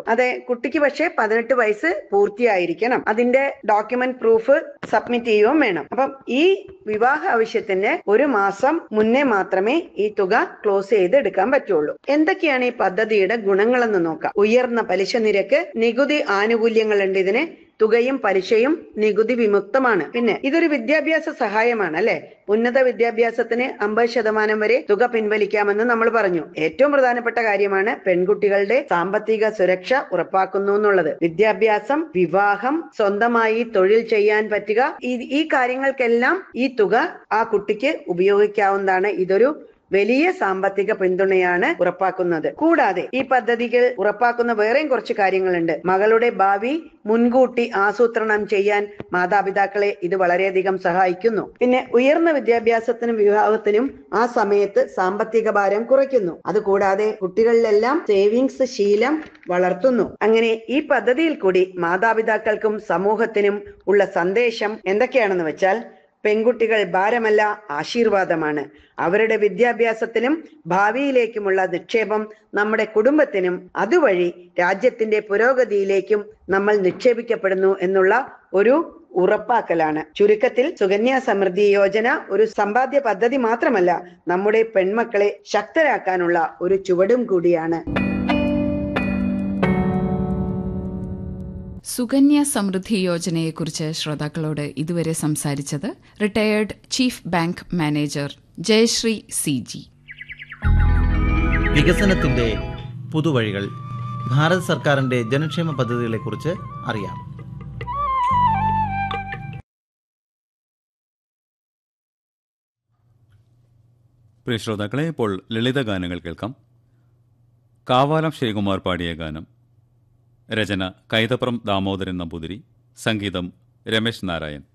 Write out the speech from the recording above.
അതെ കുട്ടിക്ക് പക്ഷേ പതിനെട്ട് വയസ്സ് പൂർത്തിയായിരിക്കണം അതിന്റെ ഡോക്യുമെന്റ് പ്രൂഫ് സബ്മിറ്റ് ചെയ്യുകയും വേണം അപ്പം ഈ വിവാഹ ആവശ്യത്തിന് ഒരു മാസം മുന്നേ മാത്രമേ ഈ തുക ക്ലോസ് ചെയ്ത് എടുക്കാൻ പറ്റുള്ളൂ എന്തൊക്കെയാണ് ഈ പദ്ധതിയുടെ ഗുണങ്ങളെന്ന് നോക്കാം ഉയർന്ന പലിശ നിരക്ക് നികുതി ആനുകൂല്യങ്ങളുണ്ട് ഇതിന് തുകയും പലിശയും നികുതി വിമുക്തമാണ് പിന്നെ ഇതൊരു വിദ്യാഭ്യാസ സഹായമാണ് അല്ലെ ഉന്നത വിദ്യാഭ്യാസത്തിന് അമ്പത് ശതമാനം വരെ തുക പിൻവലിക്കാമെന്ന് നമ്മൾ പറഞ്ഞു ഏറ്റവും പ്രധാനപ്പെട്ട കാര്യമാണ് പെൺകുട്ടികളുടെ സാമ്പത്തിക സുരക്ഷ ഉറപ്പാക്കുന്നു എന്നുള്ളത് വിദ്യാഭ്യാസം വിവാഹം സ്വന്തമായി തൊഴിൽ ചെയ്യാൻ പറ്റുക ഈ ഈ കാര്യങ്ങൾക്കെല്ലാം ഈ തുക ആ കുട്ടിക്ക് ഉപയോഗിക്കാവുന്നതാണ് ഇതൊരു വലിയ സാമ്പത്തിക പിന്തുണയാണ് ഉറപ്പാക്കുന്നത് കൂടാതെ ഈ പദ്ധതികൾ ഉറപ്പാക്കുന്ന വേറെയും കുറച്ച് കാര്യങ്ങളുണ്ട് മകളുടെ ഭാവി മുൻകൂട്ടി ആസൂത്രണം ചെയ്യാൻ മാതാപിതാക്കളെ ഇത് വളരെയധികം സഹായിക്കുന്നു പിന്നെ ഉയർന്ന വിദ്യാഭ്യാസത്തിനും വിവാഹത്തിനും ആ സമയത്ത് സാമ്പത്തിക ഭാരം കുറയ്ക്കുന്നു അതുകൂടാതെ കുട്ടികളിലെല്ലാം സേവിങ്സ് ശീലം വളർത്തുന്നു അങ്ങനെ ഈ പദ്ധതിയിൽ കൂടി മാതാപിതാക്കൾക്കും സമൂഹത്തിനും ഉള്ള സന്ദേശം എന്തൊക്കെയാണെന്ന് വെച്ചാൽ പെൺകുട്ടികൾ ഭാരമല്ല ആശീർവാദമാണ് അവരുടെ വിദ്യാഭ്യാസത്തിനും ഭാവിയിലേക്കുമുള്ള നിക്ഷേപം നമ്മുടെ കുടുംബത്തിനും അതുവഴി രാജ്യത്തിന്റെ പുരോഗതിയിലേക്കും നമ്മൾ നിക്ഷേപിക്കപ്പെടുന്നു എന്നുള്ള ഒരു ഉറപ്പാക്കലാണ് ചുരുക്കത്തിൽ സുകന്യ സമൃദ്ധി യോജന ഒരു സമ്പാദ്യ പദ്ധതി മാത്രമല്ല നമ്മുടെ പെൺമക്കളെ ശക്തരാക്കാനുള്ള ഒരു ചുവടും കൂടിയാണ് സുകന്യ സമൃദ്ധി യോജനയെക്കുറിച്ച് ശ്രോതാക്കളോട് ഇതുവരെ സംസാരിച്ചത് retired chief bank manager Jayasree C G വികസനത്തിന്റെ പുതുവഴികൾ ഭാരത സർക്കാരിന്റെ ജനക്ഷേമ പദ്ധതികളെക്കുറിച്ച് അറിയാം പ്രിയ ശ്രോതാക്കളെ ഇപ്പോൾ ലളിത ഗാനങ്ങൾ കേൾക്കാം കാവാലം ശ്രീകുമാർ പാടിയ ഗാനം രചന കൈതപ്രം ദാമോദരൻ നമ്പൂതിരി സംഗീതം രമേശ് നാരായൺ